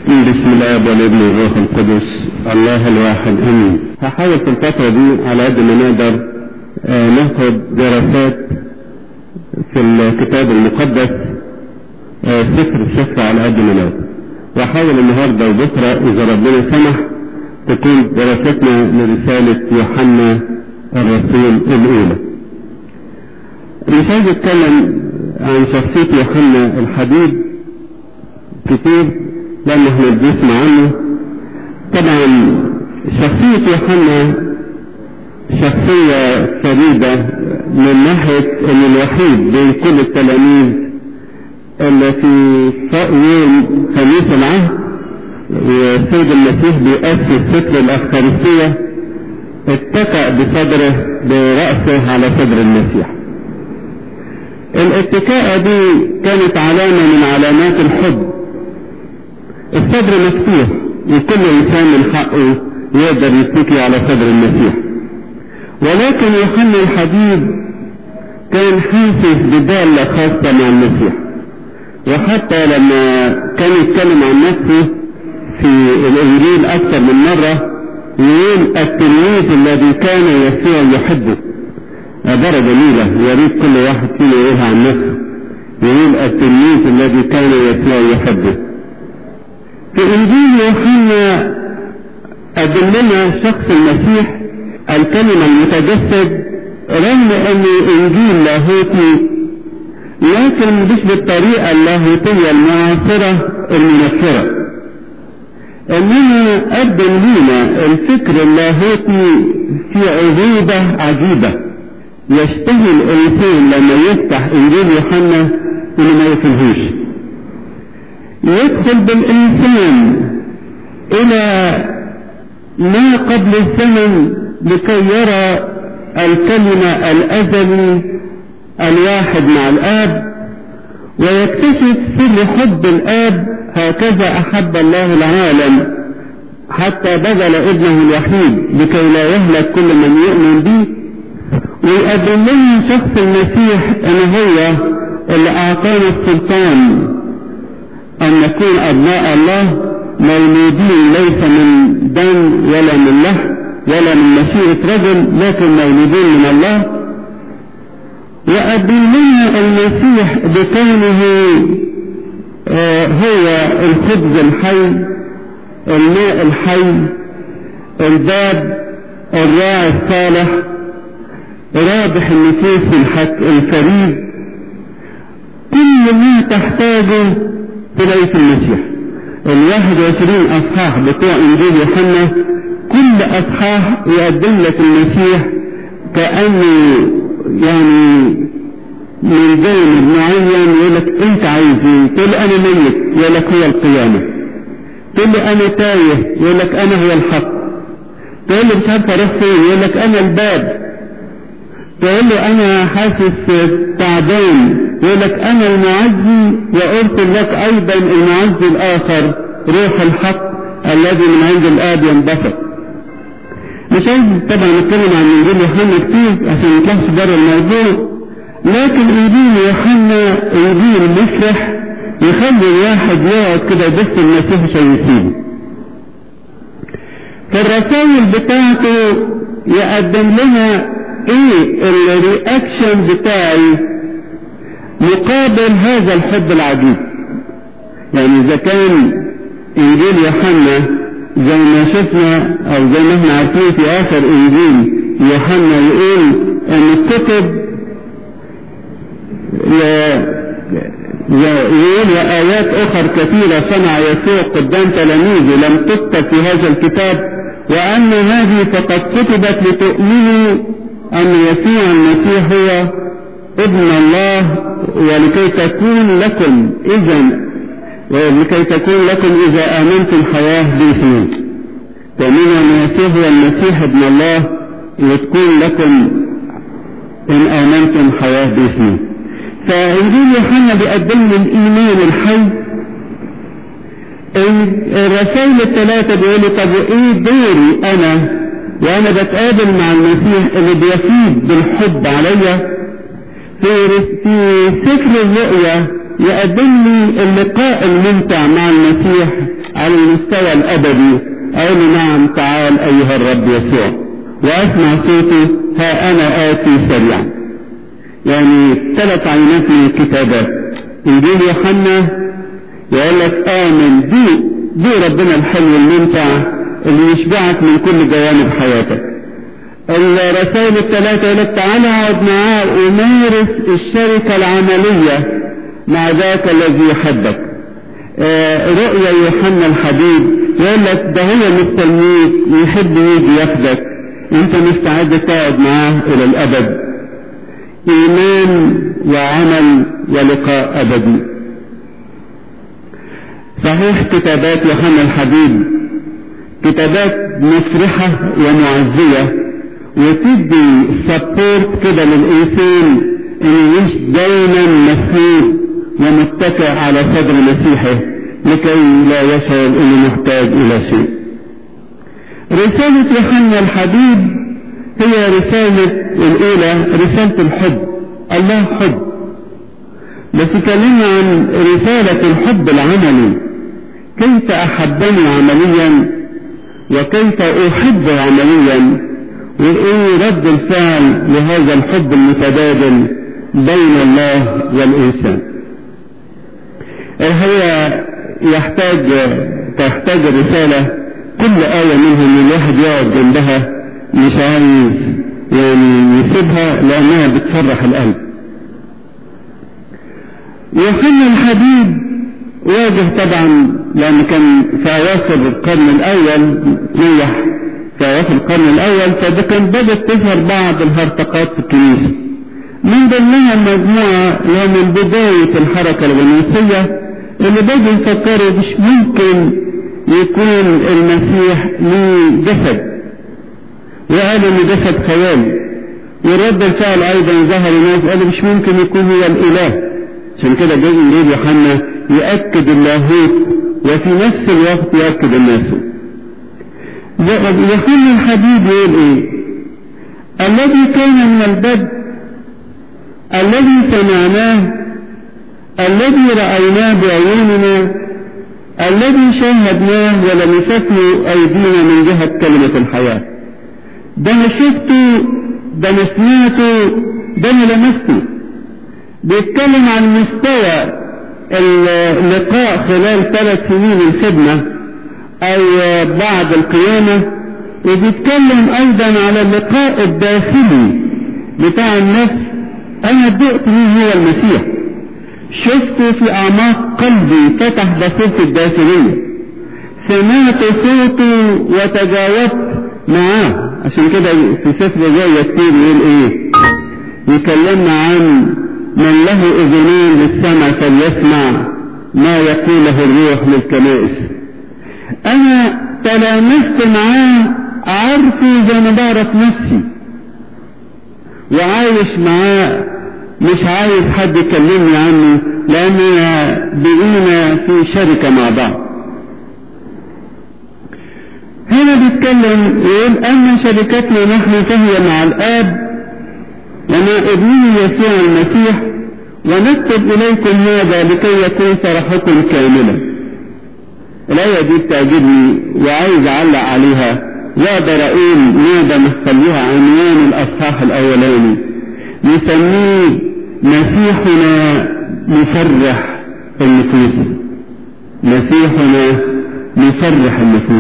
بسم الله والابن والروح القدس الله الواحد امين هحاول في الفترة دي على قد ما نقدر آه، ناخد دراسات في الكتاب المقدس آه، سفر السفر على قد ما نقدر واحاول النهارده وبكره اذا ربنا سمح تكون دراستنا لرسالة يوحنا الرسول الاولى مش عايز اتكلم عن شخصية يوحنا الحبيب كتير لأن احنا بنسمع عنه طبعا شخصية يوحنا شخصية فريدة من ناحية ان الوحيد بين كل التلاميذ اللي في يوم خميس العهد والسيد المسيح بيأسس ستر الأفخارستية اتكأ بصدره برأسه على صدر المسيح الاتكاء دي كانت علامة من علامات الحب الصدر مفتوح وكل انسان من حقه يقدر يتكي على صدر المسيح ولكن يوحنا الحبيب كان حاسس بدالة خاصة مع المسيح وحتى لما كان يتكلم عن نفسه في الانجيل اكثر من مرة يقول التلميذ الذي كان يسوع يحبه عبارة جميلة يا ريت كل واحد فينا يقولها عن نفسه يقول التلميذ الذي كان يسوع يحبه في انجيل يوحنا قدم لنا شخص المسيح الكلمة المتجسد رغم ان انجيل لاهوتي لكن مش بالطريقة اللاهوتية المعاصرة المنفرة انما قدم لنا الفكر اللاهوتي في عذوبة عجيبة يشتهي الانسان لما يفتح انجيل يوحنا انه ما يفهموش يدخل بالإنسان إلى ما قبل الزمن لكي يرى الكلمة الأزلي الواحد مع الآب ويكتشف سر حب الآب هكذا أحب الله العالم حتى بذل ابنه الوحيد لكي لا يهلك كل من يؤمن به ويقدم لنا شخص المسيح أن هو اللي أعطانا السلطان أن نكون أبناء الله مولودين ليس من دم ولا من لحم ولا من مشيئة رجل لكن مولودين من الله وقدم لنا المسيح بكونه آه هو الخبز الحي الماء الحي الباب الراعي الصالح رابح النفوس الفريد كل ما تحتاجه تلاقي في المسيح الواحد وعشرين اصحاح بتوع انجيل يوحنا كل اصحاح يقدم لك المسيح كانه يعني من جانب معين يقول لك انت عايز ايه تقول انا ميت يقول لك هو القيامه تقول له انا تايه يقول لك انا هو الحق تقول له مش عارف اروح فين يقول لك انا الباب تقول له انا حاسس تعبان يقول لك انا المعزي وارسل لك ايضا المعزي الاخر روح الحق الذي من عند الاب ينبسط مش عايز طبعا نتكلم عن انجيل يوحنا كتير عشان ما نطلعش بره الموضوع لكن انجيل يوحنا انجيل مفرح يخلي الواحد يقعد كده يبص المسيح عشان يسيبه في الرسائل بتاعته يقدم لنا ايه الرياكشن بتاعي مقابل هذا الحب العجيب يعني اذا كان انجيل يوحنا زي ما شفنا او زي ما احنا عارفين في اخر انجيل يوحنا يقول ان الكتب يقول وآيات أخر كثيرة صنع يسوع قدام تلاميذه لم تكتب في هذا الكتاب وأن هذه فقد كتبت لتؤمنوا أن يسوع المسيح هو ابن الله ولكي تكون لكم إذا ولكي تكون لكم إذا آمنتم حياة باسمه تؤمنوا أن يسوع هو المسيح ابن الله وتكون لكم إن آمنتم حياة باسمه فإنجيل يوحنا بيقدم لي الإيمان الحي الرسائل الثلاثة بيقولوا طب إيه دوري أنا وأنا بتقابل مع المسيح اللي بيفيد بالحب عليا في في سفر الرؤيا يقدم لي اللقاء الممتع مع المسيح على المستوى الأبدي أقول له نعم تعال أيها الرب يسوع وأسمع صوته ها أنا آتي سريعا يعني ثلاث عينات من الكتابات إنجيل يوحنا يقول لك آمن دي دي ربنا الحلو الممتع اللي يشبعك من كل جوانب حياتك الرسائل الثلاثة يقول لك تعالى اقعد معاه ومارس الشركة العملية مع ذاك الذي يحبك آه رؤيا يوحنا الحبيب يقول لك ده هو مستنيك يحب يجي ياخدك انت مستعد تقعد معاه الى الابد ايمان وعمل ولقاء ابدي صحيح كتابات يوحنا الحبيب كتابات مفرحة ومعزية وتدي سبورت كده للإنسان إنه يعيش دايما مسنود ومتكئ على صدر مسيحه لكي لا يشعر إنه محتاج إلى شيء. رسالة يوحنا الحبيب هي رسالة الأولى رسالة الحب الله حب بس كلمنا عن رسالة الحب العملي كيف أحبني عمليا وكيف أحب عمليا وإيه رد الفعل لهذا الحب المتبادل بين الله والإنسان هي يحتاج تحتاج الرسالة كل آية منهم الواحد يقعد جنبها مش عايز يعني يسيبها لأنها بتفرح القلب يوحنا الحبيب واجه طبعا لأن كان في أواخر القرن الأول نيح في أواخر القرن الأول فده كان بدأت تظهر بعض الهرطقات في الكنيسة من ضمنها مجموعة اللي هي من بداية الحركة الغنوصية اللي بدأوا يفكروا مش ممكن يكون المسيح له جسد وقالوا ان جسد خيالي ورد الفعل ايضا ظهر الناس قالوا مش ممكن يكون هو الاله عشان كده جاي انجيل يوحنا يأكد اللاهوت وفي نفس الوقت يأكد الناسوت يوحنا الحبيب يقول ايه الذي كان من البدء الذي سمعناه الذي رأيناه بعيوننا الذي شاهدناه ولمسته أيدينا من جهة كلمة الحياة ده أنا شفته ده أنا سمعته ده أنا لمسته بيتكلم عن مستوى اللقاء خلال ثلاث سنين الخدمة أو بعد القيامة وبيتكلم أيضا على اللقاء الداخلي بتاع النفس أنا دقت مين هو المسيح شفته في أعماق قلبي فتح بصيرتي الداخلية سمعت صوته وتجاوبت معاه عشان كده في سفر جاية كتير يقول ايه يكلمنا عن من له اذنين للسمع فليسمع ما يقوله الروح للكنائس انا تلامست معاه عارفه زي ما بعرف نفسي وعايش معاه مش عايز حد يكلمني عنه لان بقينا في شركة مع بعض هنا بيتكلم يقول أما شركتنا نحن فهي مع الآب ومع ابنه يسوع المسيح ونكتب إليكم هذا لكي يكون فرحكم كاملا الآية دي بتعجبني وعايز أعلق عليها وأقدر أقول ماذا نخليها عنوان الأصحاح الأولاني نسميه مسيحنا مفرح النفوس مسيحنا مفرح النفوس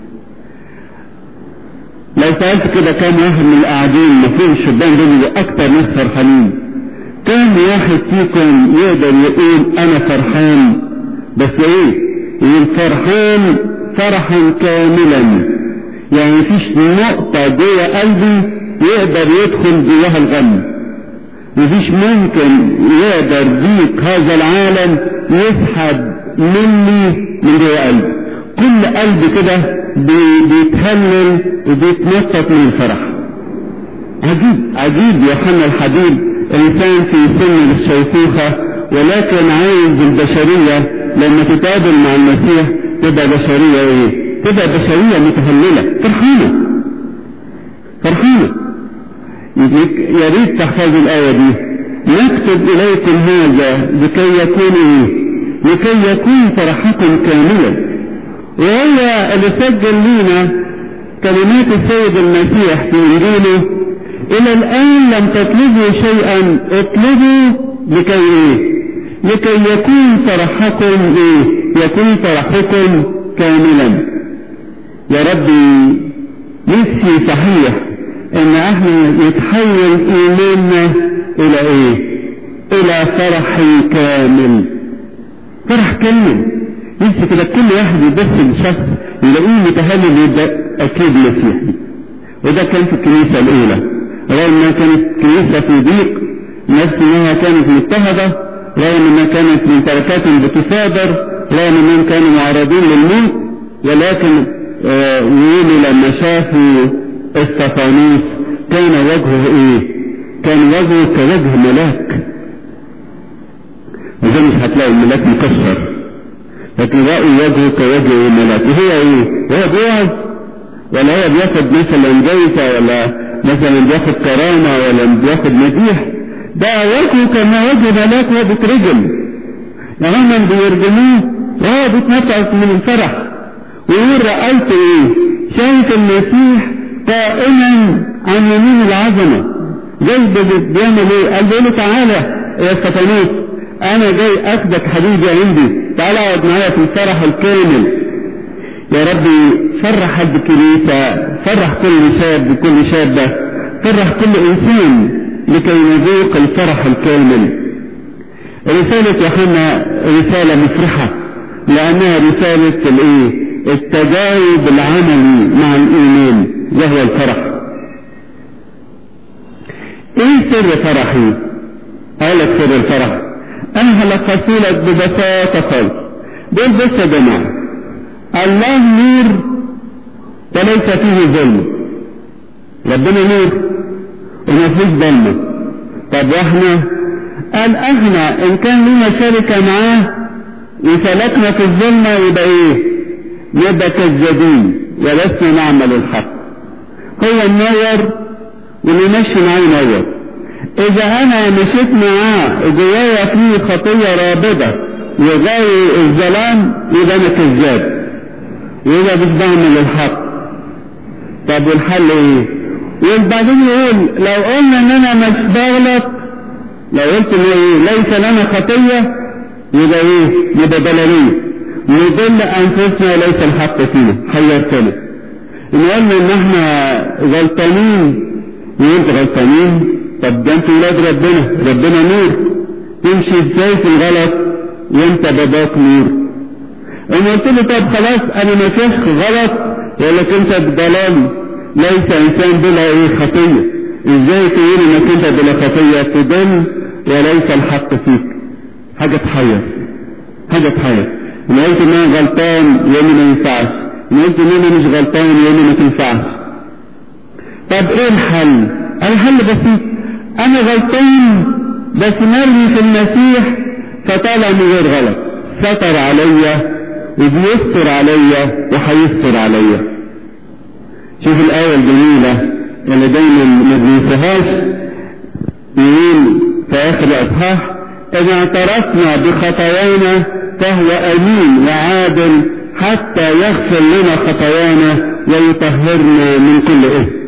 لو سألت كده كام واحد من القاعدين المفروض الشبان دول يبقوا أكتر ناس فرحانين كام واحد فيكم يقدر يقول أنا فرحان بس إيه؟ يقول فرحان فرحا كاملا يعني مفيش نقطة جوه قلبي يقدر يدخل جواها الغم مفيش ممكن يقدر ضيق هذا العالم يسحب مني من جوه قلبي كل قلب كده بيتهلل وبيتنطط من الفرح عجيب عجيب يوحنا الحبيب انسان في سن الشيخوخة ولكن عايز البشرية لما تتقابل مع المسيح تبقى بشرية ايه تبقى بشرية متهللة فرحانة فرحانة يا ريت تحفظ الآية دي نكتب إليكم هذا لكي يكون إيه؟ لكي يكون فرحكم كاملا وهو اللي سجل لنا كلمات السيد المسيح في إنجيله إلى الآن لم تطلبوا شيئا اطلبوا لكي إيه؟ لكي يكون فرحكم إيه؟ يكون فرحكم كاملا يا ربي نفسي صحيح ان احنا يتحول ايماننا الى ايه الى فرح كامل فرح كامل نفسي كده كل واحد يبص لشخص يلاقيه متهلل يبقى اكيد مسيحي وده كان في الكنيسه الاولى رغم انها كانت كنيسه في ضيق نفس انها كانت مضطهده رغم انها كانت ممتلكات بتصادر رغم انهم كانوا معرضين للموت ولكن يقولوا لما شافوا استفانوس كان وجهه ايه كان وجهه كوجه ملاك وده مش هتلاقي الملاك مكسر لكن رأوا وجهه كوجه ملاك وهو ايه هو بيوعظ ولا هو بياخد مثلا جايزة ولا مثلا بياخد كرامة ولا بياخد مديح ده وجهه كما وجه ملاك وهو بيترجم يعني هم بيرجموه وهو بيتنطق من الفرح ويقول رأيت ايه شايف المسيح قائما عن يمين العظمة جاي بيعمل ايه قال له تعالى يا استفانوس انا جاي اخدك حبيبي عندي تعالى اقعد معايا في الفرح الكامل يا ربي فرح قلب الكنيسة فرح كل شاب كل شابة فرح كل انسان لكي نذوق الفرح الكامل رسالة يوحنا رسالة مفرحة لانها رسالة الايه التجاوب العملي مع الايمان وهو الفرح ايه سر فرحي قالك سر الفرح انا هلخصه لك ببساطه خالص دول بص يا جماعه الله نور وليس فيه ظلم ربنا نور وما فيش ظلمه طب واحنا قال احنا ان كان لنا شركه معاه وسلكنا في الظلمه يبقى ايه نبقى كذابين ولسنا نعمل الحق هو منور واللي ماشي معاه ينور اذا انا مشيت معاه جوايا فيه خطيه رابضه وغاوي الظلام يبقى انا كذاب يبقى مش بعمل الحق طب والحل ايه وبعدين يقول لو قلنا ان انا مش بغلط لو قلت ان ايه ليس لنا خطيه يبقى ايه يبقى دلاليه نضل انفسنا وليس الحق فينا حيرتنا نقول ان احنا غلطانين وانت غلطانين طب ده انت ولاد ربنا ربنا نور تمشي ازاي في الغلط وانت باباك نور انا قلت له طب خلاص انا ما فيش غلط يقول لك انت بضلال ليس انسان بلا ايه خطيه ازاي تقول انك انت بلا خطيه تضل وليس الحق فيك حاجه تحير حاجه تحير انا قلت ان انا غلطان يقول لي ما ينفعش انا قلت ان انا مش غلطان يقول لي ما تنفعش طب ايه الحل الحل بسيط انا غلطان بس مرمي في المسيح فطالع من غير غلط ستر عليا وبيستر عليا وهيستر عليا شوف الآية الجميلة اللي دايما ما بننساهاش يقول في آخر الإصحاح إن اعترفنا بخطايانا فهو أمين وعادل حتى يغفر لنا خطايانا ويطهرنا من كل إثم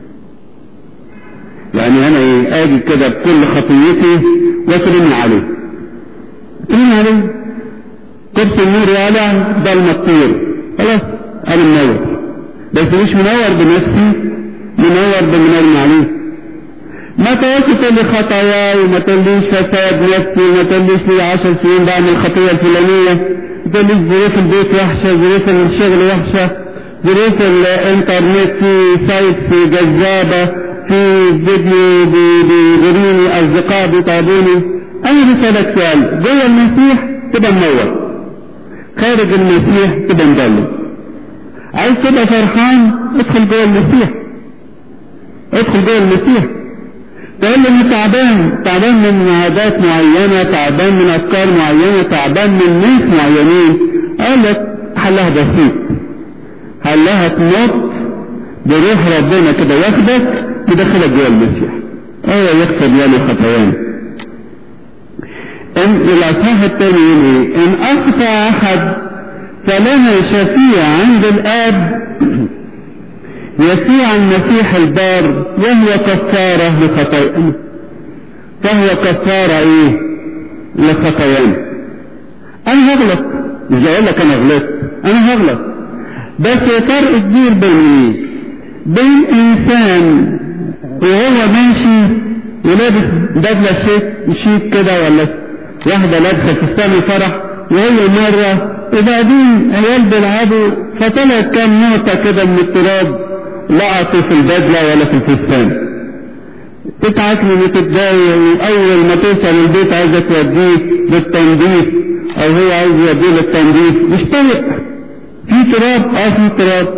يعني انا ايه اجي كده بكل خطيتي واترمي عليه اترمي عليه كرسي النور يعلى ده المطير خلاص انا منور بس مش منور بنفسي منور بمنور عليه ما تقولش تقول لي خطاياي وما تقوليش فساد نفسي وما تقوليش لي 10 سنين بعمل الخطيه الفلانيه ما تقوليش ظروف البيت وحشه ظروف الشغل وحشه ظروف الانترنت في سايتس جذابه في فيديو بيغريني اصدقاء بيطابوني اي رسالة سؤال جوه المسيح تبقى منور خارج المسيح تبقى مضلم عايز تبقى فرحان ادخل جوه المسيح ادخل جوه المسيح تقول لي اني تعبان تعبان من عادات معينة تعبان من افكار معينة تعبان من ناس معينين اقول لك حلها بسيط حلها تنط بروح ربنا كده ياخدك يدخلك جوه المسيح ايوه يغفر لنا خطايانا الأصحاح الثاني يقول إيه؟ إن أخطأ أحد فلها شفيع عند الآب يسوع المسيح البار وهو كفارة لخطايانا فهو كفارة إيه؟ لخطايانا أنا هغلط مش بقول لك أنا غلطت أنا هغلط بس فرق كبير بين إيه؟ بين إنسان وهو ماشي ولابس بدلة شيك شيك كده ولا واحدة لابسة فستان الفرح وهي مرة وبعدين عيال بيلعبوا فطلعت كام نقطة كده من التراب لقطوا في البدلة ولا في الفستان تتعكني وتتضايق وأول ما توصل البيت عايزة توديه للتنظيف أو هو عايز يوديه للتنظيف مش طايق في تراب اه في تراب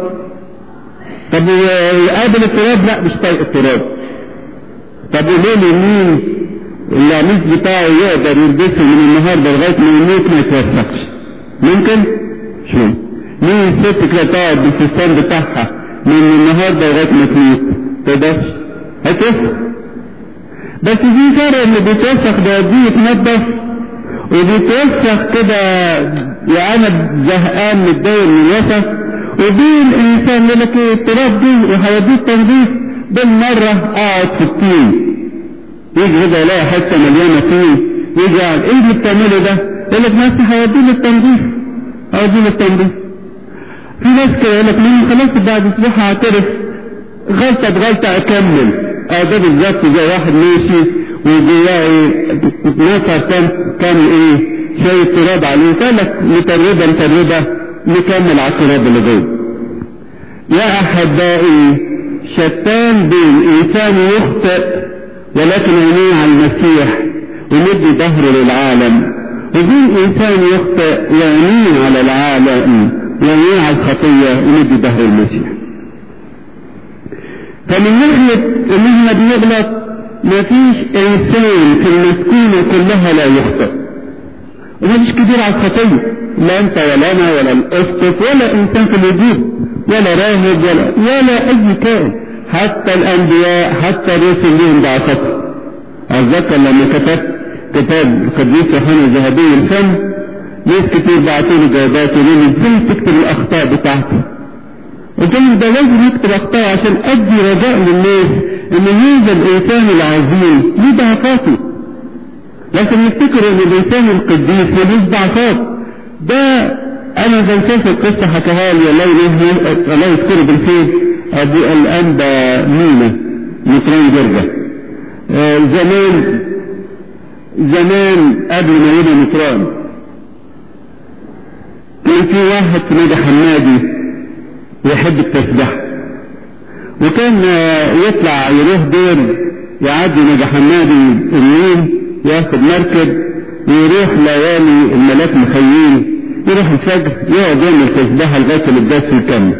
طب يقابل التراب لا مش طايق التراب طب وليه لي مين القميص بتاعه يقدر يلبسه من النهارده لغايه ما يموت ما يتوسخش ممكن؟ شو مين الست كده تقعد بالفستان بتاعها من النهارده لغايه ما تموت تقدرش هتوسخ بس في فرق اللي بيتوسخ ده دي يتنضف وبيتوسخ كده يعني زهقان متضايق من الوسخ وبين الانسان يقول لك ايه التراب دي وهيوديه التنظيف بالمره اقعد في الطين يجي كده يلاقي حته مليانه طين يجي يقعد ايه اللي بتعمله ده؟ يقول لك ناس هوديه للتنظيف هوديه للتنظيف في ناس كده يقول لك مين خلاص بعد اسبوع هعترف غلطه بغلطه اكمل اه ده بالظبط زي واحد ماشي وجواه ايه نصر كام كام ايه شويه تراب عليه فقال لك متربه متربه نكمل على التراب اللي جوه يا احبائي شتان بين انسان يخطئ ولكن عينيه على المسيح ومدي ظهره للعالم وبين انسان يخطئ وعينيه على العالم وعينيه على الخطيه ومدي ظهره للمسيح فمن ناحيه ان احنا بنغلط مفيش انسان في المسكونه كلها لا يخطئ ومفيش كتير على الخطيه لا انت ولا انا ولا الاسقف ولا انسان في الوجود ولا راهب ولا ولا اي كائن حتى الانبياء حتى الرسل لهم ضعفتهم اتذكر لما كتبت كتاب القديس يوحنا الذهبي الفم ناس كتير بعتوا لي جوابات يقولوا لي ازاي تكتب الاخطاء بتاعتك قلت لهم ده لازم يكتب اخطاء عشان ادي رجاء للناس ان هذا الانسان العظيم له ضعفاته لكن يفتكروا ان الانسان القديس ملوش ضعفات ده انا بنشوف القصه حكاها لي الله الله يذكره بالخير ابو الانبا مينا مطران جرجة آه زمان زمان قبل ما يبقى مطران كان في واحد في نادي حمادي يحب التسبيح وكان يطلع يروح دور يعدي نادي حمادي اليوم ياخد مركب ويروح ليالي الملاك مخيين يروح الفجر يقعد يعمل تسبيحه لغايه القداس يكمل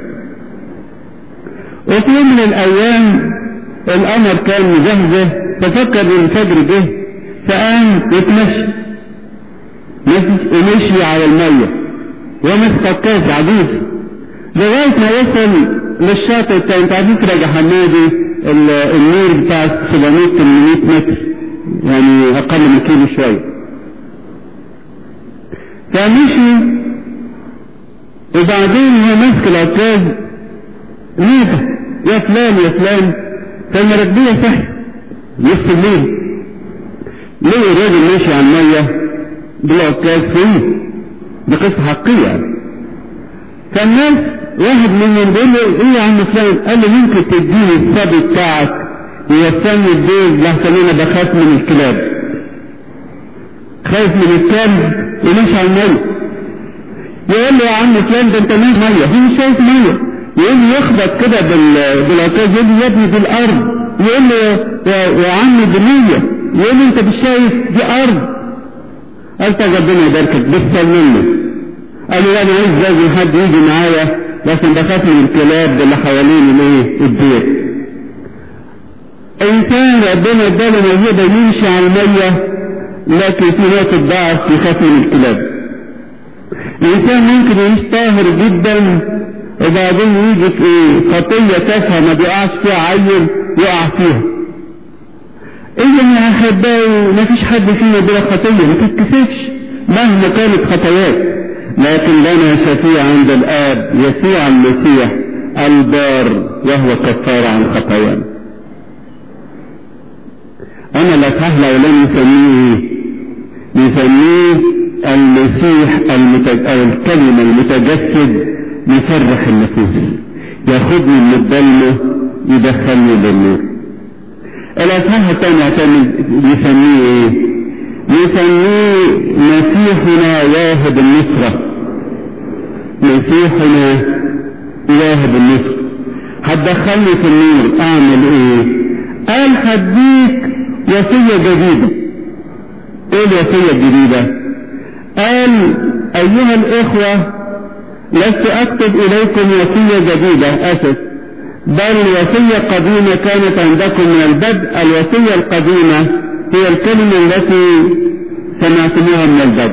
وفي يوم من الايام القمر كان مزهزه ففكر ان الفجر جه فقام يتمشى ومشي على الميه ومسك الكاس عجيب لغايه ما وصل للشاطئ التاني انت عارفين راجع حمادي النور بتاع 700 800 متر يعني اقل من كيلو شويه فمشي وبعدين هو ماسك العكاز نادى يا فلان يا فلان فالمركبية صحي نص الليل ليه الراجل ماشي على المية بالعكاز فين دي قصة حقيقية يعني فالناس واحد منهم بيقول له ايه يا عم فلان قال له ممكن تديني الصبي بتاعك يوصلني البيت لحسن انا بخاف من الكلاب خايف من الكلب ومش على المية يقول له يا عم فلان ده انت مش مية هو مش شايف مية يقول له يخبط كده بالعكاز يقول له يا ابني دي الارض يقول له يا, يا عم دي مية يقول له انت مش شايف دي ارض قال طب ربنا يباركك بس منه قال له انا عايز لازم حد يجي معايا لكن بخاف من الكلاب اللي حوالين الايه البيت انسان ربنا اداله موهبه يمشي على الميه لكن في نقطه ضعف يخاف من الكلاب الانسان ممكن يعيش طاهر جدا وبعدين يجي في خطيه تافهه ما بيقعش فيها عيل يقع فيها إذا يا أحبائي ما فيش حد فينا بلا خطية ما تتكسفش مهما كانت خطاياك لكن لنا شفيع عند الآب يسوع المسيح البار وهو كفار عن خطايانا أنا لا سهل ولا نسميه نسميه المسيح المتج... أو الكلمة المتجسد يفرح النفوس ياخدني من الظلمة يدخلني للنور الأصحاح الثاني اعتمد يسميه ايه؟ يسميه مسيحنا واهب النصرة مسيحنا واهب النصرة هتدخلني في النور اعمل ايه؟ قال هديك وصية جديدة ايه الوصية الجديدة؟ قال ايها الاخوة لست اكتب اليكم وصية جديدة اسف بل وصية قديمة كانت عندكم من البدء الوصية القديمة هي الكلمة التي سمعتموها من البدء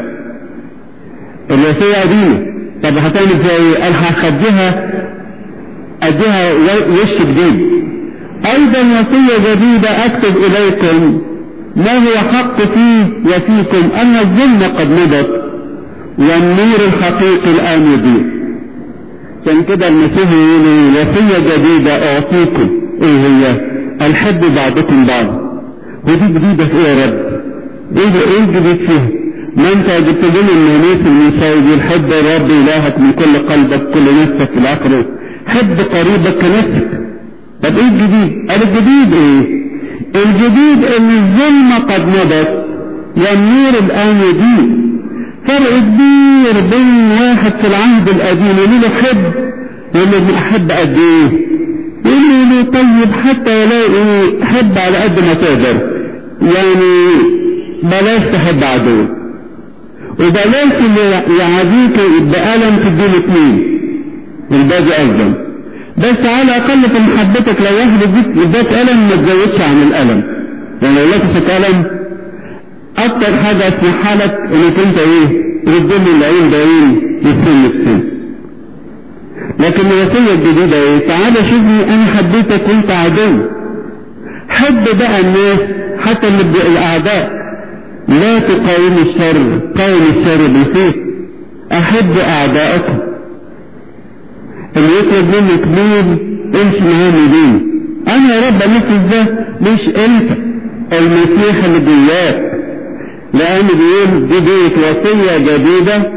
الوصية قديمة طب هتعمل فيها ايه؟ قال هخديها اديها وش جديد ايضا وصية جديدة اكتب اليكم ما هو حق فيه وفيكم ان الظلم قد مضت والنور الحقيقي الان يضيء عشان كده المسيح يقول وصية جديدة اعطيكم ايه هي الحب بعضكم بعض ودي جديدة في ايه يا رب ايه ده ايه الجديد فيها ما انت جبت لنا الناموس المساوي دي الحب الرب الهك من كل قلبك كل نفسك الى اخره حب قريبك كنفسك طب ايه الجديد قال الجديد ايه الجديد ان الظلمة قد مضت والنور الان يضيء فرق كبير بين واحد في العهد القديم يقول له حب يقول له احب قد ايه يقول له طيب حتى يلاقي حب على قد ما تقدر يعني بلاش تحب عدو وبلاش اللي يعاديك بألم تديله اتنين الباقي أفضل بس على الأقل في محبتك لو واحد اديك اداك ألم ما تزودش عن الألم يعني لو لك ألم أكتر حاجة تسمح لك إنك أنت إيه تديله العين بعين يسن السن لكن الوصية الجديدة إيه تعالى شوفني أنا حبيتك وأنت عدو حب بقى الناس حتى اللي الأعداء لا تقاوم الشر قاوم الشر بالخير أحب أعداءكم اللي يطلب منك مين امشي معاه مدين أنا يا رب أنفذ ده مش أنت المسيح اللي جواك لأن بيقول دي بيت وصية جديدة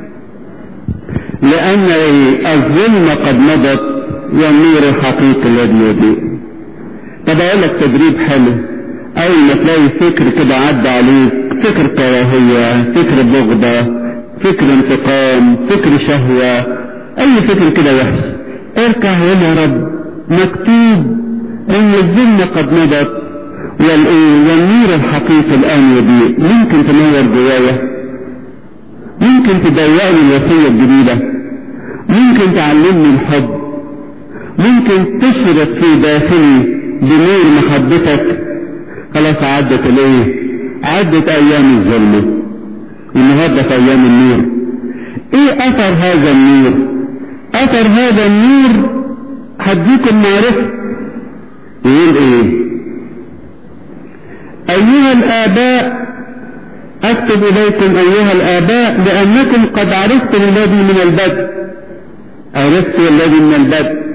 لأن الظلم قد مضت والنور الحقيقي الذي يضيء طب أقول لك تدريب حلو أول ما تلاقي فكر كده عدى عليك فكر كراهية فكر بغضة فكر انتقام فكر شهوة أي فكر كده وحش اركع وقول يا رب مكتوب إن الظلم قد مضت والنور الحقيقي الآن يضيء ممكن تنور جوايا ممكن تضيقني الوصية الجديدة ممكن تعلمني الحب ممكن تشرق في داخلي بنور محبتك خلاص عدت الايه عدت ايام الظلمة النهارده في ايام النور ايه اثر هذا النور اثر هذا النور هديكم معرفة يقول ايه ايها الاباء اكتب اليكم ايها الاباء لانكم قد عرفتم الذي من البدء عرفت الذي من البدء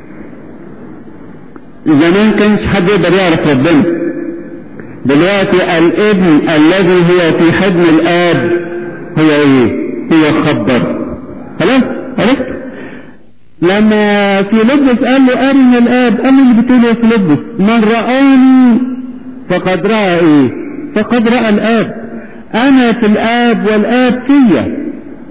زمان كانش حد يقدر يعرف ربنا دلوقتي الابن الذي هو في حضن الاب هو ايه هو خبر خلاص عرفت لما فيلبس قال له ارنا الاب قال له اللي بتقوله يا فيلبس من رآني فقد رأى ايه فقد رأى الاب انا في الاب والاب فيا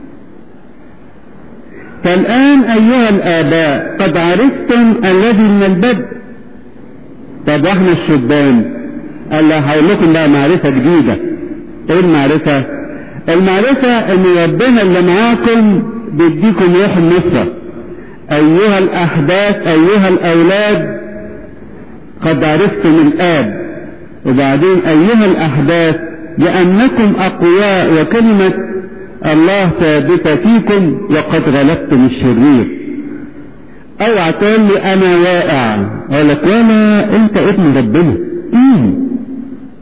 فالان ايها الاباء قد عرفتم الذي من البدء طب واحنا الشبان قال له هقول لكم بقى معرفة جديدة ايه المعرفة المعرفة ان ربنا اللي معاكم بيديكم روح النصرة ايها الاحداث ايها الاولاد قد عرفتم الاب وبعدين ايها الاحداث لانكم اقوياء وكلمة الله ثابتة فيكم وقد غلبتم الشرير اوعى تقول لي انا واقع اقول لك ولا انت ابن ربنا ايه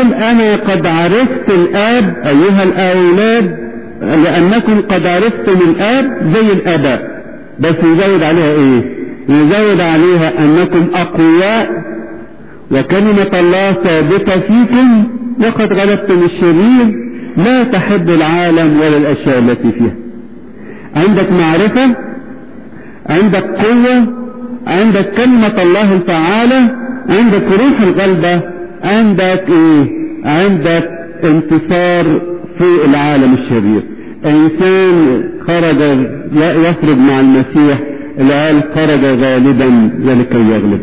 يقول انا قد عرفت الاب ايها الاولاد لانكم قد عرفتم الاب زي الاباء بس يزود عليها ايه يزود عليها انكم اقوياء وكلمة الله ثابتة فيكم وقد غلبتم الشرير لا تحب العالم ولا الاشياء التي فيها عندك معرفة عندك قوة عندك كلمة الله الفعالة عندك روح الغلبة عندك ايه عندك انتصار في العالم الشرير انسان خرج يخرج مع المسيح الآن خرج غالبا ولكي يغلب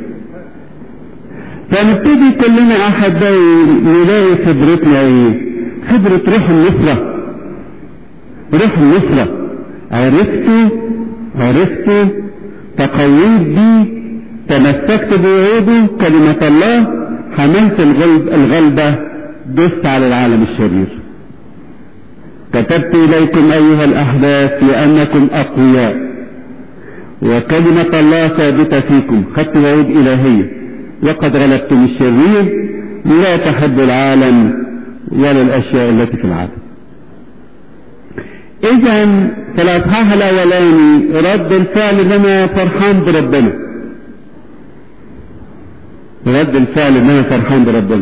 فنبتدي كلنا احبائي نلاقي خبرتنا ايه خبرة روح النصرة روح النصرة عرفت عرفت تقويت بيه تمسكت بوعوده كلمة الله حملت الغلب الغلبة دست على العالم الشرير كتبت إليكم أيها الأحداث لأنكم أقوياء وكلمة الله ثابتة فيكم خدت وعود إلهية وقد غلبتم الشرير لا تحب العالم ولا الأشياء التي في العالم إذا في الأصحاح الأولاني رد الفعل إن أنا فرحان بربنا رد الفعل إن أنا فرحان بربنا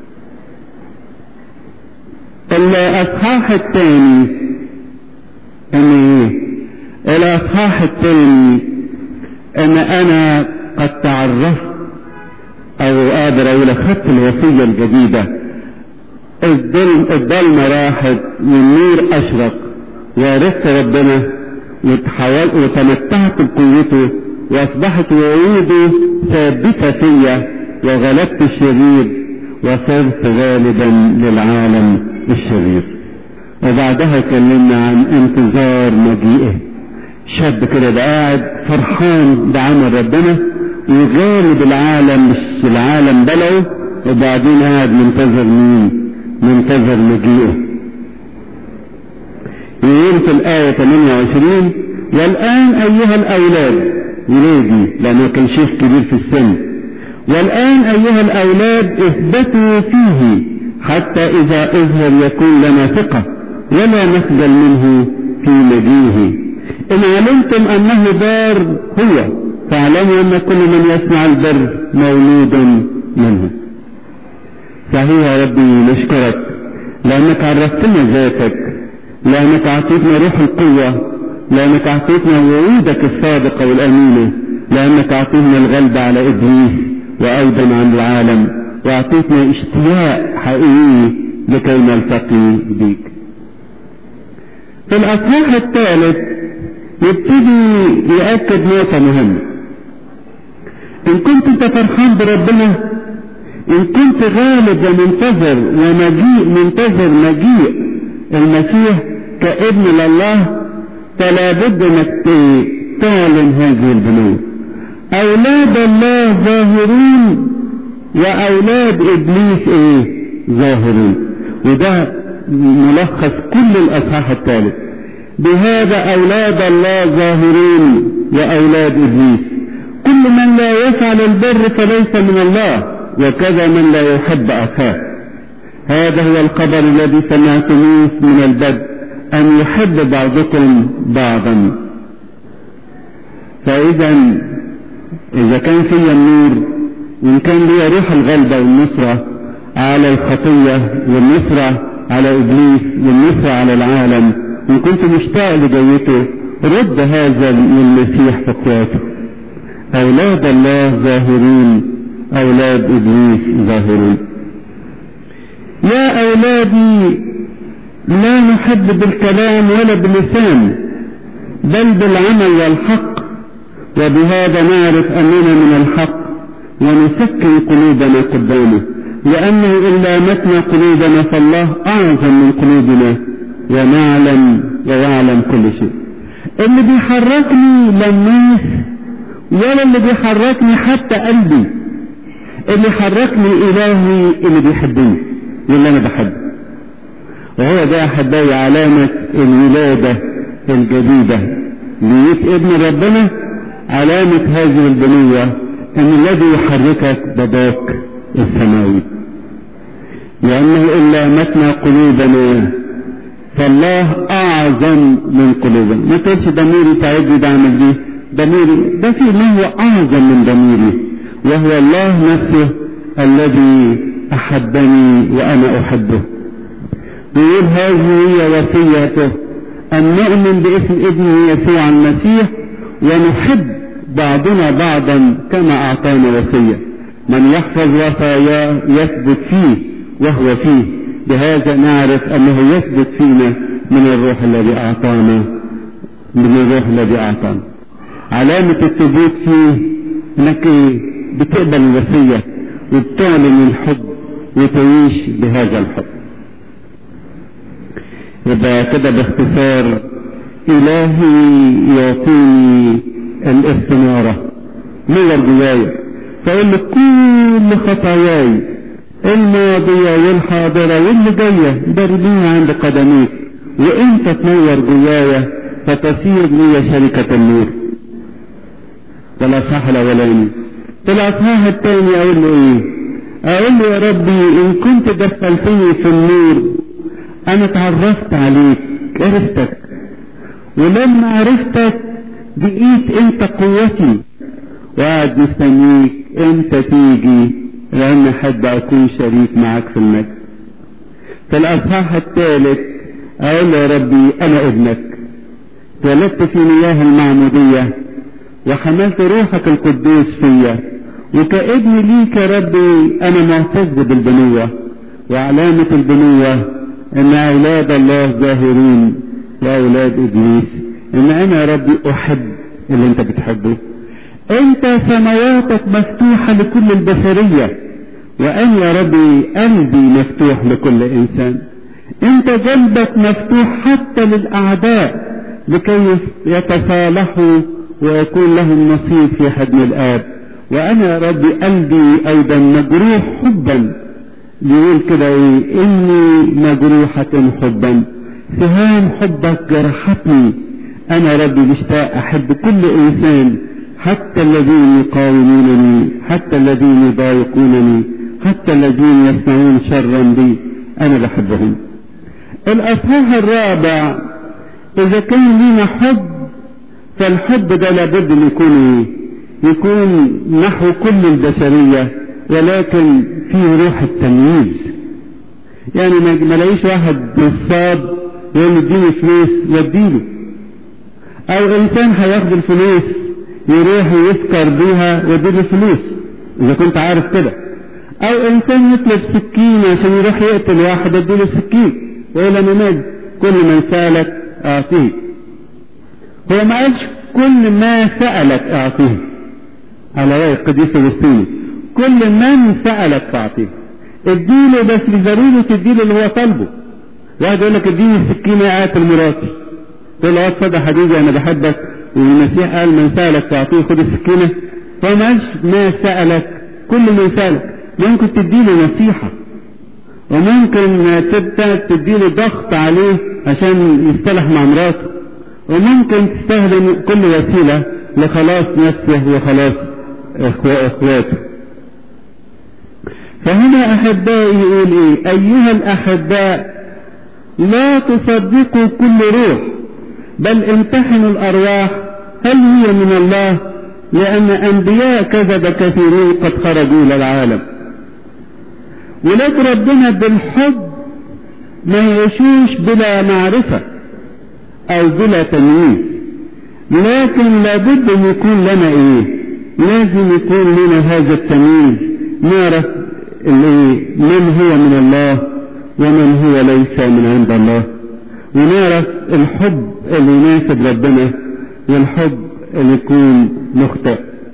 الأصحاح الثاني إن إيه؟ الأصحاح الثاني إن أنا قد تعرفت أو قادر أقول أخذت الوصية الجديدة الظلم الظلمة راحت والنور أشرق وعرفت ربنا وتحول وتمتعت بقوته وأصبحت وعوده ثابتة فيا وغلبت الشرير وصرت غالبا للعالم الشرير وبعدها كلمنا عن انتظار مجيئه شاب كده ده قاعد فرحان بعمل ربنا وغالب العالم مش العالم بلعه وبعدين قاعد منتظر مين منتظر مجيئه يقول في الآية 28 والآن أيها الأولاد ولادي لأنه كان شيخ كبير في السن والآن أيها الأولاد اثبتوا فيه حتى إذا أظهر يكون لنا ثقة ولا نخجل منه في مجيئه إن علمتم أنه بار هو فاعلموا أن كل من يصنع البر مولود منه صحيح يا ربي نشكرك لأنك عرفتنا ذاتك لأنك أعطيتنا روح القوة لأنك أعطيتنا وعودك الصادقة والأمينة لأنك أعطيتنا الغلبة على إبليس وأيضا عن العالم وأعطيتنا اشتياق حقيقي لكي نلتقي بك في الأصحاح الثالث يبتدي يأكد نقطة مهمة إن كنت أنت فرحان بربنا إن كنت غالب ومنتظر ومجيء منتظر مجيء المسيح كابن لله فلا بد انك تعلن هذه البنية اولاد الله ظاهرون واولاد ابليس ايه ظاهرون وده ملخص كل الاصحاح الثالث بهذا اولاد الله ظاهرون واولاد ابليس كل من لا يفعل البر فليس من الله وكذا من لا يحب اخاه هذا هو الخبر الذي سمعتموه من البدء أن يحب بعضكم بعضا فإذا إذا كان في النور وإن كان لي روح الغلبة والنصرة على الخطية والنصرة على إبليس والنصرة على العالم وإن كنت مشتاق لجوته رد هذا للمسيح في اخواته أولاد الله ظاهرين أولاد إبليس ظاهرين يا أولادي لا نحب بالكلام ولا باللسان بل بالعمل والحق وبهذا نعرف أننا من الحق ونسكن قلوبنا قدامه لأنه إن لامتنا قلوبنا فالله أعظم من قلوبنا ونعلم ويعلم كل شيء اللي بيحركني للناس ولا اللي بيحركني حتى قلبي اللي حركني إلهي اللي بيحبني واللي أنا بحبه وهو ده أحبائي علامة الولادة الجديدة ليت ابن ربنا علامة هذه البنية أن الذي يحركك باباك السماوي لأنه إلا متنا قلوبنا فالله أعظم من قلوبنا ما تقولش ضميري تعبني ده أعمل دي ضميري ده في ما هو أعظم من ضميري وهو الله نفسه الذي أحبني وأنا أحبه بيقول هذه هي وصيته أن نؤمن باسم ابنه يسوع المسيح ونحب بعضنا بعضا كما أعطانا وصية من يحفظ وصاياه يثبت فيه وهو فيه بهذا نعرف أنه يثبت فينا من الروح الذي أعطانا من الروح الذي أعطانا علامة الثبوت فيه انك بتقبل الوصية وبتعلن الحب وتعيش بهذا الحب يبقى كده باختصار إلهي يعطيني الاستنارة نور جوايا فأقول لك كل خطاياي الماضية والحاضرة واللي جاية باردين عند قدميك وانت تنور جوايا فتصير لي شركة النور ده الأصحاح الأولاني في الأصحاح الثاني أقول له إيه؟ أقول له يا ربي إن كنت دخلتني في النور أنا اتعرفت عليك عرفتك ولما عرفتك بقيت أنت قوتي وقاعد مستنيك أنت تيجي لأن أحب أكون شريك معك في المجد في الأصحاح الثالث أقول له يا ربي أنا ابنك ولدت في مياه المعمودية وحملت روحك القدوس فيا وكابن ليك يا ربي انا معتز بالبنوة وعلامة البنوة ان اولاد الله ظاهرين واولاد ابليس ان انا يا ربي احب اللي انت بتحبه انت سماواتك مفتوحة لكل البشرية وانا يا ربي قلبي مفتوح لكل انسان انت قلبك مفتوح حتى للاعداء لكي يتصالحوا ويكون لهم نصيب في حضن الآب وأنا يا ربي قلبي أيضا مجروح حبا بيقول كده إيه إني مجروحة حبا سهام حبك جرحتني أنا يا ربي مشتاق أحب كل إنسان حتى الذين يقاومونني حتى الذين يضايقونني حتى الذين يصنعون شرا بي أنا بحبهم الأصحاح الرابع إذا كان لنا حب فالحب ده لابد ان يكون ايه يكون نحو كل البشرية ولكن فيه روح التمييز يعني ما لاقيش واحد نصاب يقول له اديني فلوس واديله او انسان هياخد الفلوس يروح يسكر بيها ويديله فلوس اذا كنت عارف كده او انسان يطلب سكين عشان يروح يقتل واحد اديله سكين ويقول انا مال كل من سالك اعطيه هو ما قالش كل ما سألك اعطيه على رأي القديس اغسطيني كل من سألك فاعطيه اديله بس ضروري تديله اللي هو طالبه واحد يقول لك اديني السكينة قاتل مراتي تقول له اتفضل يا حبيبي انا بحبك والمسيح قال من سألك تعطيه خد السكينة فهو ما قالش ما سألك كل من سألك ممكن تديله نصيحة وممكن تبدأ تديله ضغط عليه عشان يصطلح مع مراته وممكن تستخدم كل وسيلة لخلاص نفسه وخلاص اخواته فهنا احبائي يقول ايه ايها الاحباء لا تصدقوا كل روح بل امتحنوا الارواح هل هي من الله لان انبياء كذب كثيرون قد خرجوا الى العالم ولاد ربنا بالحب ما يعيشوش بلا معرفه او بلا تمييز لكن لابد ان يكون لنا ايه لازم يكون لنا هذا التمييز نعرف اللي من هو من الله ومن هو ليس من عند الله ونعرف الحب اللي يناسب ربنا والحب اللي يكون مخطئ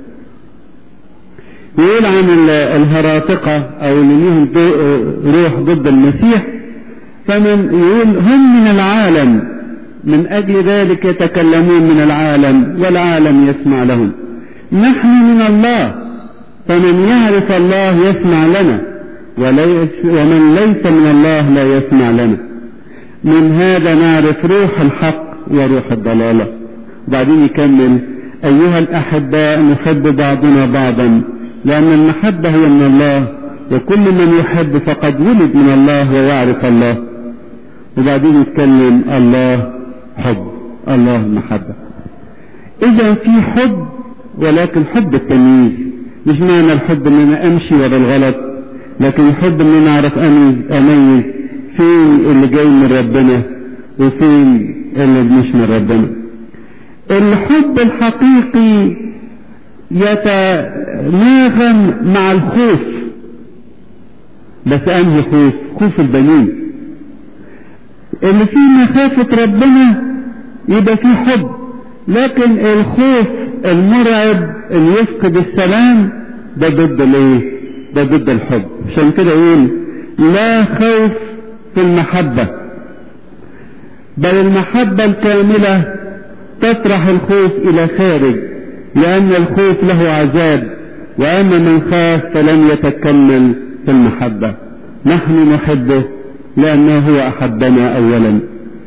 يقول عن الهراطقة او اللي ليهم روح ضد المسيح فمن يقول هم من العالم من أجل ذلك يتكلمون من العالم والعالم يسمع لهم نحن من الله فمن يعرف الله يسمع لنا ومن ليس من الله لا يسمع لنا من هذا نعرف روح الحق وروح الضلالة بعدين يكمل أيها الأحباء نحب بعضنا بعضا لأن المحبة هي من الله وكل من يحب فقد ولد من الله ويعرف الله وبعدين يتكلم الله حب الله محبة إذا في حب ولكن حب التمييز مش معنى الحب ان انا امشي ورا الغلط لكن الحب ان انا اعرف اميز اميز فين اللي جاي من ربنا وفين اللي مش من ربنا الحب الحقيقي يتناغم مع الخوف بس انهي خوف خوف البنين اللي فيه مخافة ربنا يبقى فيه حب لكن الخوف المرعب اللي يفقد السلام ده ضد الايه ده ضد الحب عشان كده يقول لا خوف في المحبة بل المحبة الكاملة تطرح الخوف الى خارج لان الخوف له عذاب واما من خاف فلن يتكمل في المحبة نحن نحبه لانه هو احبنا اولا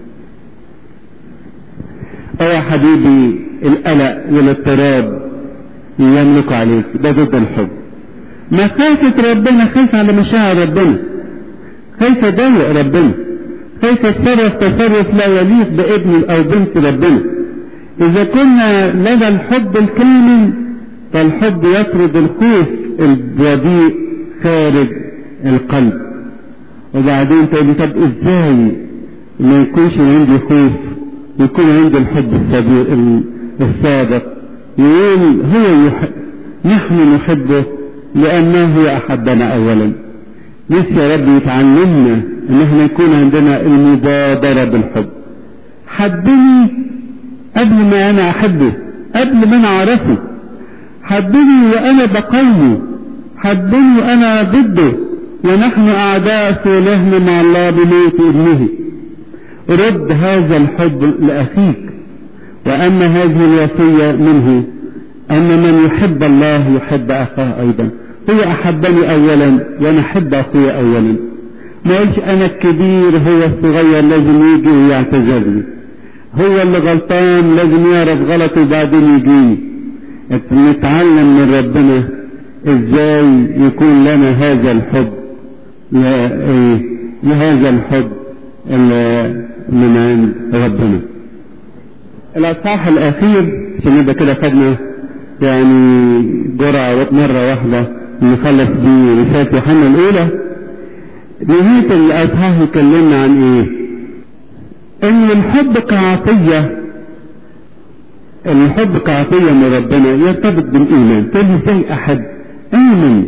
يا حبيبي القلق والاضطراب يملك عليك ده ضد الحب مخافة ربنا خايف على مشاعر ربنا خايف يضايق ربنا خايف يتصرف تصرف لا يليق بابن او بنت ربنا اذا كنا لدى الحب الكامل فالحب يطرد الخوف الرديء خارج القلب وبعدين تقول طب ازاي ما يكونش عندي خوف يكون عندي الحب الصديق الصادق يقول هو يحب نحن نحبه لأنه أحبنا أولا نفسي يا رب يتعلمنا ان احنا يكون عندنا المبادرة بالحب حبني قبل ما انا احبه قبل ما انا اعرفه حبني وانا بقومه حبني وانا ضده ونحن اعداء صلحنا مع الله بموت ابنه رد هذا الحب لأخيك وأما هذه الوصية منه أن من يحب الله يحب أخاه أيضا هو أحبني أولا وأنا أحب أخوي أولا ما قلش أنا الكبير هو الصغير لازم يجي ويعتذرني هو اللي غلطان لازم يعرف غلطه وبعدين يجيني نتعلم من ربنا ازاي يكون لنا هذا الحب لهذا الحب من عند ربنا الاصحاح الاخير عشان نبقى كده خدنا يعني جرعة مرة واحدة نخلص بيه رسالة يوحنا الأولى نهاية الأصحاح يكلمنا عن إيه؟ إن الحب كعطية الحب كعطية من ربنا يرتبط بالإيمان تقول إزاي أحب؟ آمن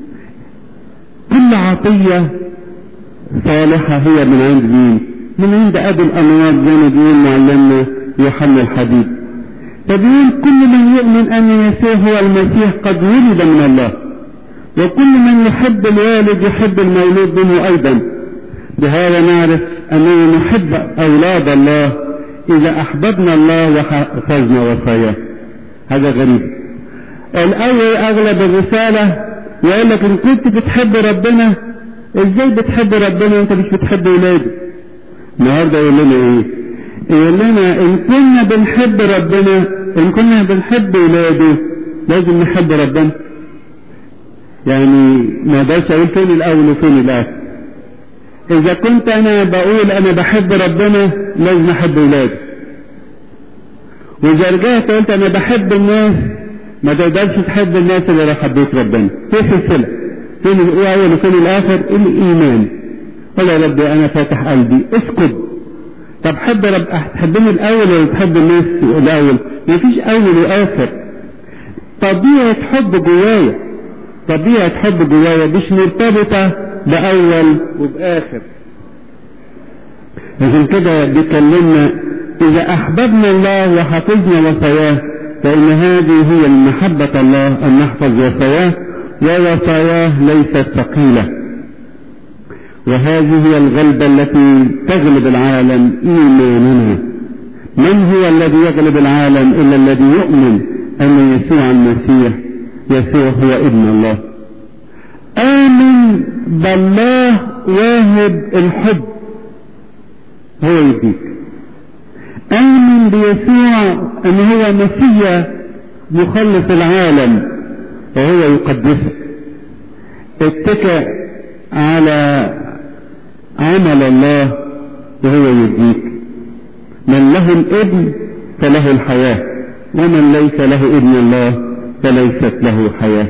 كل عطية صالحة هي من عند مين؟ من عند أبي الأنوار زي ما بيقول معلمنا يوحنا الحبيب فبيقول كل من يؤمن أن يسوع هو المسيح قد ولد من الله وكل من يحب الوالد يحب المولود منه أيضا بهذا نعرف أننا نحب أولاد الله إذا أحببنا الله وحفظنا وصاياه هذا غريب الأول أغلب الرسالة يقول لك إن كنت بتحب ربنا إزاي بتحب ربنا وأنت مش بتحب ولاده النهارده يقول لنا إيه؟ يقول لنا إن كنا بنحب ربنا إن كنا بنحب ولاده لازم نحب ربنا يعني ما اقدرش اقول فين الاول وفين الاخر اذا كنت انا بقول انا بحب ربنا لازم احب ولادي واذا رجعت قلت انا بحب الناس ما تقدرش تحب الناس اللي لو حبيت ربنا في سلسله فين الاول وفين الاخر الايمان قال يا ربي انا فاتح قلبي اسكت طب حب رب تحبني الاول ولا تحب الناس الاول مفيش اول واخر طبيعه حب جوايا طبيعة حب جوايا مش مرتبطة بأول وبآخر عشان كده بيكلمنا إذا أحببنا الله وحفظنا وصاياه فإن هذه هي محبة الله أن نحفظ وصاياه ووصاياه ليست ثقيلة وهذه هي الغلبة التي تغلب العالم إيماننا من هو الذي يغلب العالم إلا الذي يؤمن أن يسوع المسيح يسوع هو ابن الله آمن بالله واهب الحب هو يديك آمن بيسوع أن هو مسيح مخلص العالم وهو يقدسك اتكئ على عمل الله وهو يديك من له الابن فله الحياة ومن ليس له ابن الله فليست له حياة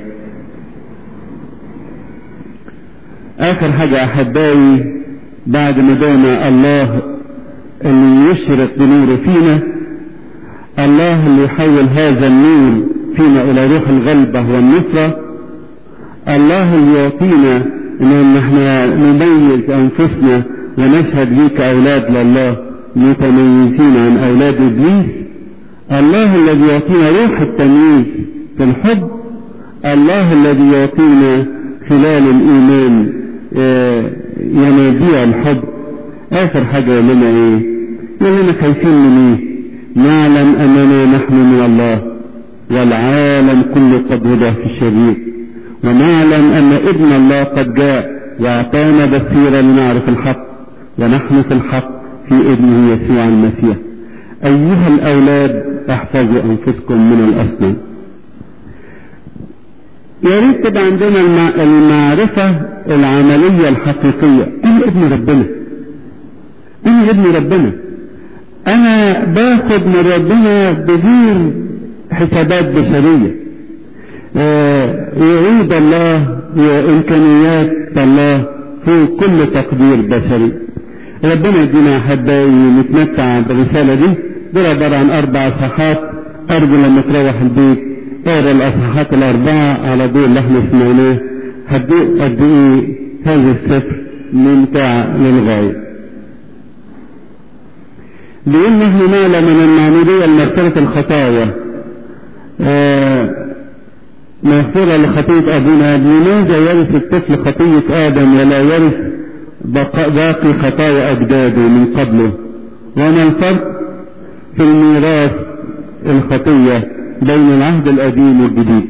اخر حاجة احبائي بعد ما دعنا الله اللي يشرق بنوره فينا الله اللي يحول هذا النور فينا الى روح الغلبة والنصرة الله اللي يعطينا ان احنا نميز انفسنا ونشهد ليك اولاد لله متميزين عن اولاد ابليس الله الذي يعطينا روح التمييز في الحب الله الذي يعطينا خلال الايمان ينابيع الحب اخر حاجة يقول لنا ايه يقول لنا خايفين من ايه نعلم اننا نحن من الله والعالم كله قد وضع في الشرير ونعلم ان ابن الله قد جاء واعطانا بصيرة لنعرف الحق ونحن في الحق في ابنه يسوع المسيح ايها الاولاد احفظوا انفسكم من الاصنام يا ريت تبقى عندنا المعرفة العملية الحقيقية انا ابن ربنا انا ابن ربنا انا باخد من ربنا بدون حسابات بشرية وعود الله وامكانيات الله فوق كل تقدير بشري ربنا يدينا احبائي نتمتع بالرسالة دي دول عبارة عن اربع صفحات ارجو لما تروح البيت اقرا الاصحاحات الاربعة على ضوء اللي احنا سمعناه هتدوق قد ايه هذا السفر ممتع للغاية بيقول نحن نعلم من المعمودية لمغفرة الخطايا آه مغفرة لخطية أبونا لماذا يرث الطفل خطية آدم ولا يرث باقي خطايا أجداده من قبله وما الفرق في الميراث الخطية بين العهد القديم والجديد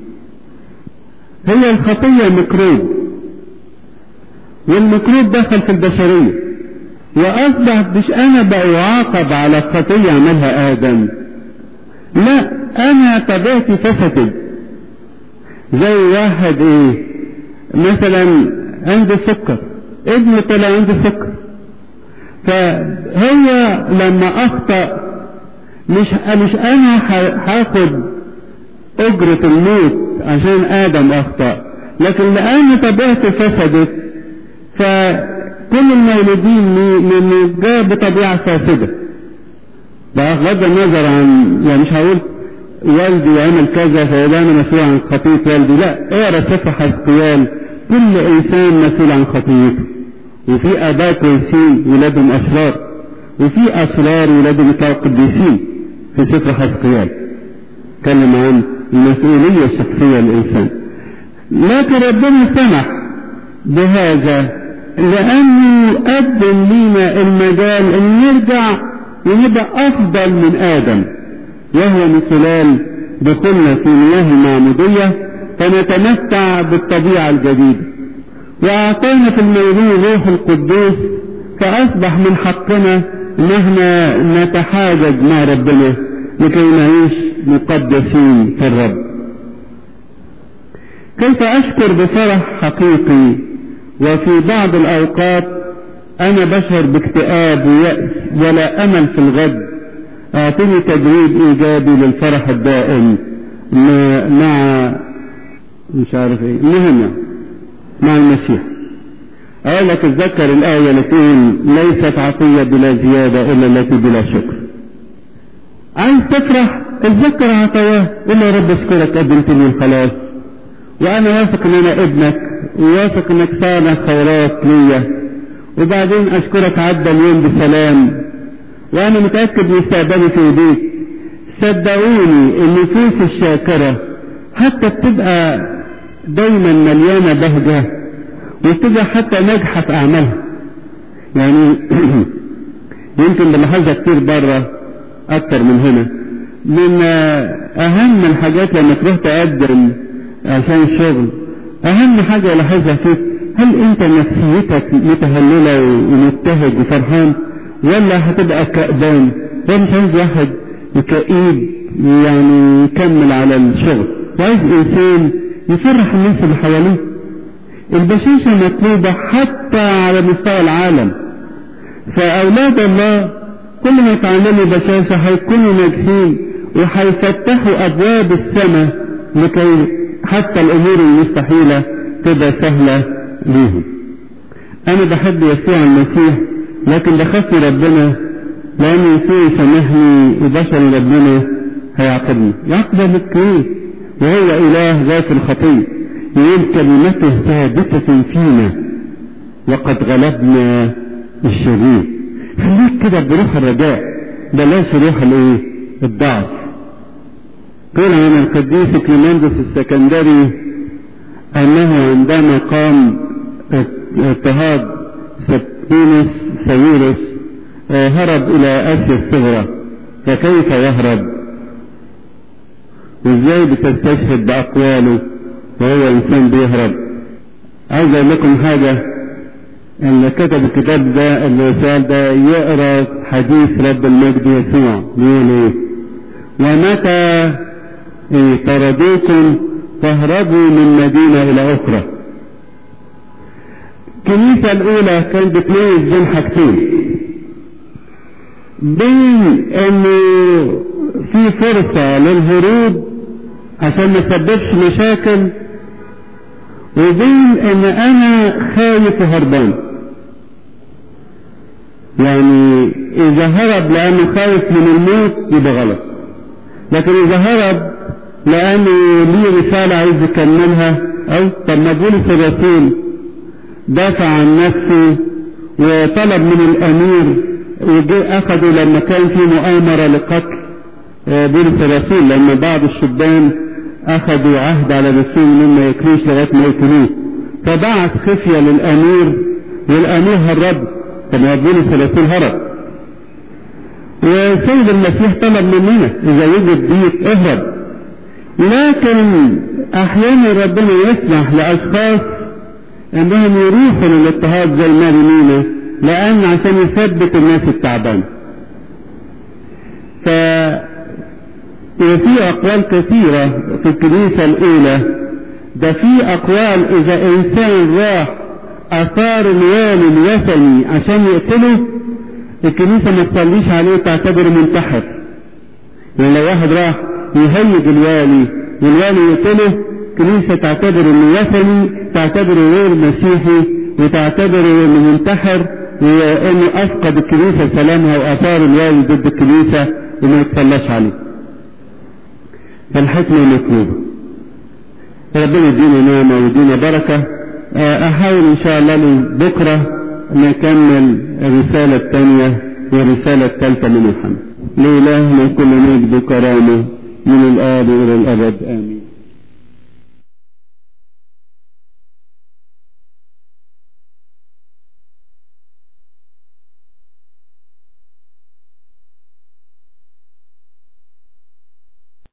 هي الخطية ميكروب والميكروب دخل في البشرية وأصبح مش أنا بأعاقب على خطية عملها آدم لا أنا طبيعتي فسدت زي واحد إيه مثلا عنده سكر ابنه طلع عنده سكر فهي لما أخطأ مش مش أنا هاخد أجرة الموت عشان آدم أخطأ لكن لأن طبيعتي فسدت فكل المولودين من جاء بطبيعة فاسدة بغض النظر عن يعني مش هقول والدي عمل كذا فيبقى انا مسؤول عن خطيئة والدي لا اقرا سفر حزقيال كل انسان مسؤول عن خطيئته وفي اباء كويسين ولادهم اشرار وفي اشرار ولادهم يطلعوا قديسين في سفر حزقيال اتكلم عن المسؤولية الشخصية للإنسان لكن ربنا سمح بهذا لأنه قدم لنا المجال أن نرجع ونبقى أفضل من آدم وهو من خلال دخولنا في مياه المعمودية فنتمتع بالطبيعة الجديدة وأعطانا في المولود روح القدوس فأصبح من حقنا ان احنا نتحاجج مع ربنا لكي نعيش مقدسين في الرب كيف اشكر بفرح حقيقي وفي بعض الاوقات انا بشعر باكتئاب ويأس ولا امل في الغد اعطني تدريب ايجابي للفرح الدائم مع مش عارف ايه المهم مع المسيح اقول لك اتذكر الايه اللي تقول ليست عطيه بلا زياده الا التي بلا شكر عايز تفرح اتذكر عطاياه قول يا رب اشكرك قدمت لي الخلاص وانا واثق ان انا ابنك وواثق انك صانع خيرات ليا وبعدين اشكرك عدى اليوم بسلام وانا متاكد مستقبلي في ايديك صدقوني النفوس الشاكره حتى بتبقى دايما مليانه بهجه وتبقى حتى ناجحة في أعمالها يعني يمكن بلاحظها كتير بره أكتر من هنا من أهم الحاجات لما تروح تقدم عشان الشغل أهم حاجة ألاحظها فيك هل أنت نفسيتك متهللة ومبتهج وفرحان ولا هتبقى كأبان هو مش عايز واحد كئيب يعني يكمل على الشغل وعايز إنسان يفرح الناس اللي حواليه البشاشة مطلوبة حتى على مستوى العالم فأولاد الله كل ما يتعلموا بشاشة هيكونوا ناجحين وهيفتحوا أبواب السماء لكي حتى الأمور المستحيلة تبقى سهلة ليهم أنا بحب يسوع المسيح لكن بخاف ربنا لأن يسوع يسامحني وبشر ربنا هيعاقبني يعاقب بالكريم وهو إله ذات الخطية يقول كلمته ثابتة فينا وقد غلبنا الشرير خليك كده بروح الرجاء بلاش روح الايه الضعف قيل عن القديس كليماندس السكندري انه عندما قام اضطهاد سبتينس سيورس هرب الى اسيا الصغرى فكيف يهرب وازاي بتستشهد باقواله وهو انسان بيهرب عايز اقول لكم حاجه اللي كتب الكتاب ده الرسال ده يقرا حديث رب المجد يسوع بيقول ايه ومتى إيه طردوكم فاهربوا من مدينة إلى أخرى الكنيسة الأولى كانت بتميز بين حاجتين بين إنه في فرصة للهروب عشان ما يسببش مشاكل وبين إن أنا خايف وهربان يعني إذا هرب لأنه خايف من الموت يبقى غلط لكن إذا هرب لأنه ليه رسالة عايز يكملها أو طب ما بولس الرسول دافع عن نفسه وطلب من الأمير وجاء أخذه لما كان في مؤامرة لقتل بولس الرسول لما بعض الشبان أخذوا عهد على الرسول إنهم ما ياكلوش لغاية ما يقتلوه فبعت خفية للأمير والأمير هرب كما بولس الرسول هرب وسيد المسيح طلب مننا إذا وجد بيك اهرب لكن أحيانا ربنا يسمح لأشخاص أنهم يروحوا للاضطهاد زي ماري مينا لأن عشان يثبت الناس التعبان ف وفي أقوال كثيرة في الكنيسة الأولى ده في أقوال إذا إنسان راح أثار الوالي الوثني عشان يقتله الكنيسة ما تصليش عليه تعتبره منتحر يعني لو واحد راح يهيج الوالي والوالي يقتله الكنيسة تعتبر انه وثني تعتبره غير مسيحي وتعتبره انه منتحر وانه افقد الكنيسة سلامها واثار الوالي ضد الكنيسة وما يتصلاش عليه فالحكمة مطلوبة ربنا يدينا نعمة ويدينا بركة احاول ان شاء الله بكرة نكمل الرسالة الثانية والرسالة الثالثة من الحمد لإله من كل مجد كرامة من الآب إلى الأبد آمين